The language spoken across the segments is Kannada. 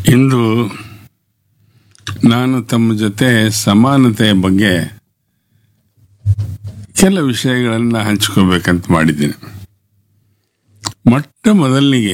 ಇಂದು ನಾನು ತಮ್ಮ ಜೊತೆ ಸಮಾನತೆಯ ಬಗ್ಗೆ ಕೆಲ ವಿಷಯಗಳನ್ನು ಹಂಚ್ಕೋಬೇಕಂತ ಮಾಡಿದ್ದೀನಿ ಮೊಟ್ಟ ಮೊದಲಿಗೆ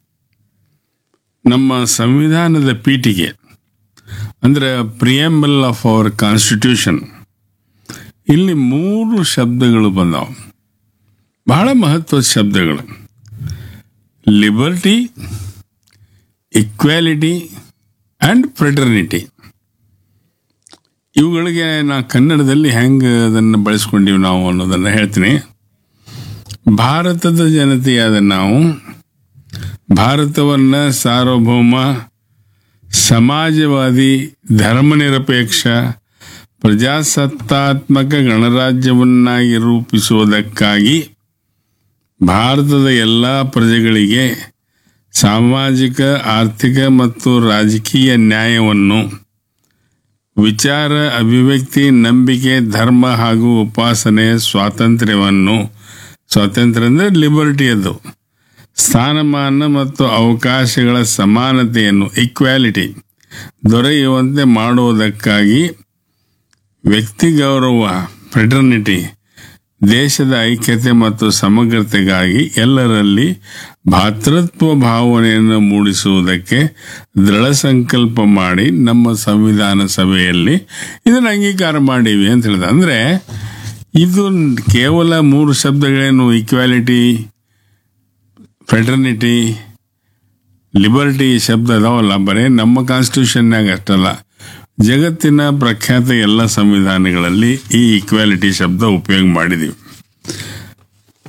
ನಮ್ಮ ಸಂವಿಧಾನದ ಪೀಠಿಗೆ ಅಂದರೆ ಪ್ರಿಯಂಬಲ್ ಆಫ್ ಅವರ್ ಕಾನ್ಸ್ಟಿಟ್ಯೂಷನ್ ಇಲ್ಲಿ ಮೂರು ಶಬ್ದಗಳು ಬಂದವು ಬಹಳ ಮಹತ್ವದ ಶಬ್ದಗಳು ಲಿಬರ್ಟಿ ಇಕ್ವಾಲಿಟಿ ಆ್ಯಂಡ್ ಫ್ರೆಟರ್ನಿಟಿ ಇವುಗಳಿಗೆ ನಾ ಕನ್ನಡದಲ್ಲಿ ಹೆಂಗೆ ಅದನ್ನು ಬಳಸ್ಕೊಂಡಿವಿ ನಾವು ಅನ್ನೋದನ್ನು ಹೇಳ್ತೀನಿ ಭಾರತದ ಜನತೆಯಾದ ನಾವು ಭಾರತವನ್ನು ಸಾರ್ವಭೌಮ ಸಮಾಜವಾದಿ ಧರ್ಮನಿರಪೇಕ್ಷ ಪ್ರಜಾಸತ್ತಾತ್ಮಕ ಗಣರಾಜ್ಯವನ್ನಾಗಿ ರೂಪಿಸುವುದಕ್ಕಾಗಿ ಭಾರತದ ಎಲ್ಲ ಪ್ರಜೆಗಳಿಗೆ ಸಾಮಾಜಿಕ ಆರ್ಥಿಕ ಮತ್ತು ರಾಜಕೀಯ ನ್ಯಾಯವನ್ನು ವಿಚಾರ ಅಭಿವ್ಯಕ್ತಿ ನಂಬಿಕೆ ಧರ್ಮ ಹಾಗೂ ಉಪಾಸನೆ ಸ್ವಾತಂತ್ರ್ಯವನ್ನು ಸ್ವಾತಂತ್ರ್ಯ ಅಂದರೆ ಲಿಬರ್ಟಿಯದು ಸ್ಥಾನಮಾನ ಮತ್ತು ಅವಕಾಶಗಳ ಸಮಾನತೆಯನ್ನು ಈಕ್ವಾಲಿಟಿ ದೊರೆಯುವಂತೆ ಮಾಡುವುದಕ್ಕಾಗಿ ವ್ಯಕ್ತಿ ಗೌರವ ಫ್ರೆಟರ್ನಿಟಿ ದೇಶದ ಐಕ್ಯತೆ ಮತ್ತು ಸಮಗ್ರತೆಗಾಗಿ ಎಲ್ಲರಲ್ಲಿ ಭಾತೃತ್ವ ಭಾವನೆಯನ್ನು ಮೂಡಿಸುವುದಕ್ಕೆ ದೃಢ ಸಂಕಲ್ಪ ಮಾಡಿ ನಮ್ಮ ಸಂವಿಧಾನ ಸಭೆಯಲ್ಲಿ ಇದನ್ನು ಅಂಗೀಕಾರ ಮಾಡೀವಿ ಅಂತ ಹೇಳಿದ ಅಂದರೆ ಇದು ಕೇವಲ ಮೂರು ಶಬ್ದಗಳೇನು ಈಕ್ವಾಲಿಟಿ ಫ್ರೆಟರ್ನಿಟಿ ಲಿಬರ್ಟಿ ಶಬ್ದ ಅದಾವಲ್ಲ ಬರೀ ನಮ್ಮ ಕಾನ್ಸ್ಟಿಟ್ಯೂಷನ್ನಾಗ ಅಷ್ಟಲ್ಲ ಜಗತ್ತಿನ ಪ್ರಖ್ಯಾತ ಎಲ್ಲ ಸಂವಿಧಾನಗಳಲ್ಲಿ ಈ ಈಕ್ವಾಲಿಟಿ ಶಬ್ದ ಉಪಯೋಗ ಮಾಡಿದೀವಿ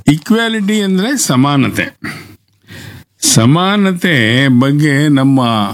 ಈಕ್ವಾಲಿಟಿ ಅಂದರೆ ಸಮಾನತೆ ಸಮಾನತೆ ಬಗ್ಗೆ ನಮ್ಮ